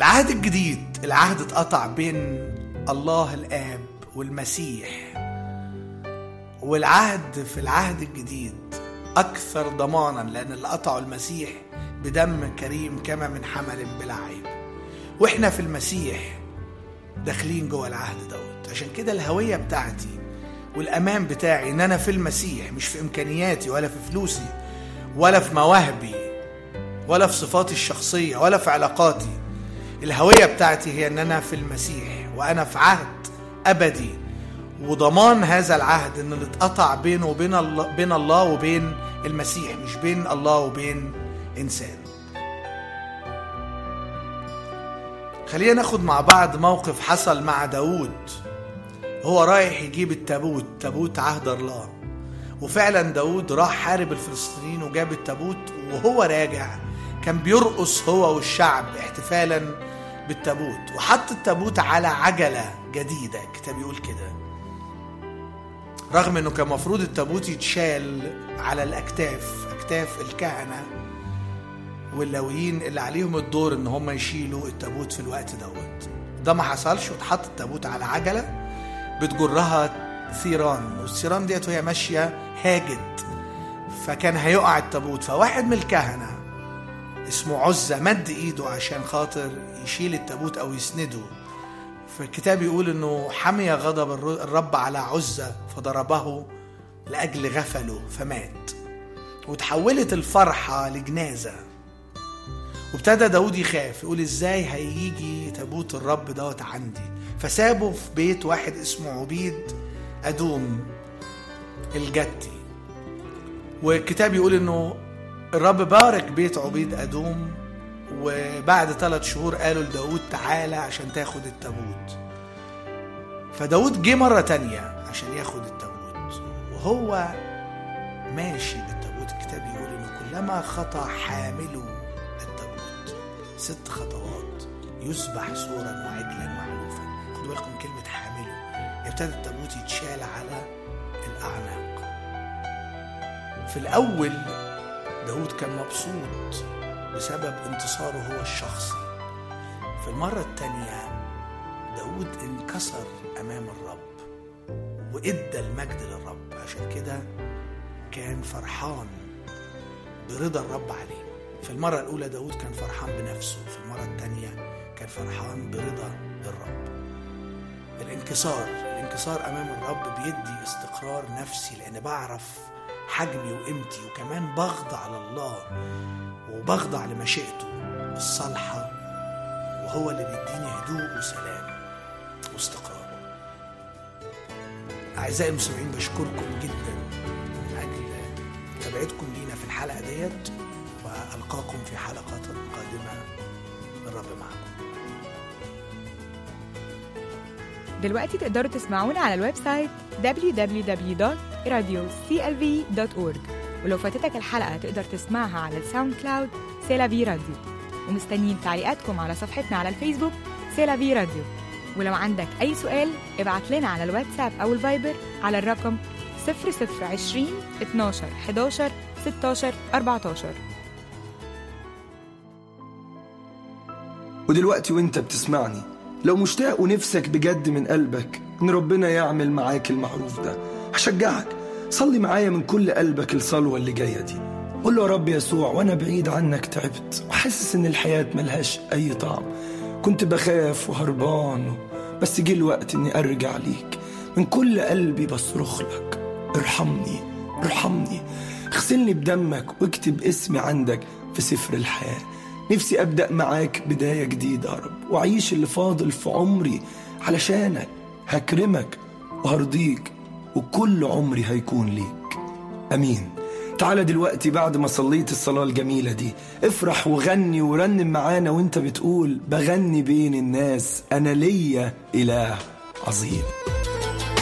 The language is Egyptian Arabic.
العهد الجديد العهد اتقطع بين الله الآب والمسيح والعهد في العهد الجديد أكثر ضمانا لأن اللي قطعوا المسيح بدم كريم كما من حمل بلا عيب وإحنا في المسيح داخلين جوه العهد دوت عشان كده الهوية بتاعتي والأمان بتاعي إن أنا في المسيح مش في إمكانياتي ولا في فلوسي ولا في مواهبي ولا في صفاتي الشخصية ولا في علاقاتي الهوية بتاعتي هي ان انا في المسيح وانا في عهد ابدي وضمان هذا العهد ان اللي اتقطع بينه وبين الله بين الله وبين المسيح مش بين الله وبين انسان خلينا ناخد مع بعض موقف حصل مع داود هو رايح يجيب التابوت تابوت عهد الله وفعلا داود راح حارب الفلسطينيين وجاب التابوت وهو راجع كان بيرقص هو والشعب احتفالا بالتابوت وحط التابوت على عجلة جديدة الكتاب يقول كده رغم انه كان مفروض التابوت يتشال على الاكتاف اكتاف الكهنة واللاويين اللي عليهم الدور ان هم يشيلوا التابوت في الوقت دوت ده ما حصلش واتحط التابوت على عجلة بتجرها ثيران والثيران ديت وهي ماشية هاجت فكان هيقع التابوت فواحد من الكهنة اسمه عزة مد ايده عشان خاطر يشيل التابوت او يسنده فالكتاب يقول انه حمي غضب الرب على عزة فضربه لاجل غفله فمات وتحولت الفرحة لجنازة وابتدى داود يخاف يقول ازاي هيجي تابوت الرب دوت عندي فسابه في بيت واحد اسمه عبيد أدوم الجتي والكتاب يقول انه الرب بارك بيت عبيد أدوم وبعد ثلاث شهور قالوا لداود تعالى عشان تاخد التابوت فداود جه مرة تانية عشان ياخد التابوت وهو ماشي بالتابوت الكتاب يقول انه كلما خطى حامله التابوت ست خطوات يذبح سورا وعجلا معلوفا خدوا بالكم كلمة حامله ابتدى التابوت يتشال على الأعناق في الأول داود كان مبسوط بسبب انتصاره هو الشخصي في المرة التانية داود انكسر أمام الرب وإدى المجد للرب عشان كده كان فرحان برضا الرب عليه في المرة الأولى داود كان فرحان بنفسه في المرة التانية كان فرحان برضا الرب الانكسار الانكسار أمام الرب بيدي استقرار نفسي لأن بعرف حجمي وقيمتي وكمان بخضع لله وبخضع لمشيئته الصالحة وهو اللي بيديني هدوء وسلام واستقرار أعزائي المستمعين بشكركم جدا من أجل متابعتكم لينا في الحلقة ديت وألقاكم في حلقات قادمة الرب معكم دلوقتي تقدروا تسمعونا على الويب سايت www.radioclv.org ولو فاتتك الحلقة تقدر تسمعها على الساوند كلاود سيلافي راديو ومستنيين تعليقاتكم على صفحتنا على الفيسبوك سيلافي راديو ولو عندك أي سؤال ابعت لنا على الواتساب أو الفايبر على الرقم 0020 12 11 16 14 ودلوقتي وانت بتسمعني لو مشتاق ونفسك بجد من قلبك ان ربنا يعمل معاك المعروف ده هشجعك صلي معايا من كل قلبك الصلوة اللي جاية دي قول له يا رب يسوع وانا بعيد عنك تعبت وحاسس ان الحياة ملهاش اي طعم كنت بخاف وهربان بس جه الوقت اني ارجع ليك من كل قلبي بصرخ لك ارحمني ارحمني اغسلني بدمك واكتب اسمي عندك في سفر الحياه نفسي أبدأ معاك بداية جديدة يا رب وأعيش اللي فاضل في عمري علشانك هكرمك وهرضيك وكل عمري هيكون ليك أمين تعالى دلوقتي بعد ما صليت الصلاة الجميلة دي افرح وغني ورنم معانا وانت بتقول بغني بين الناس أنا ليا إله عظيم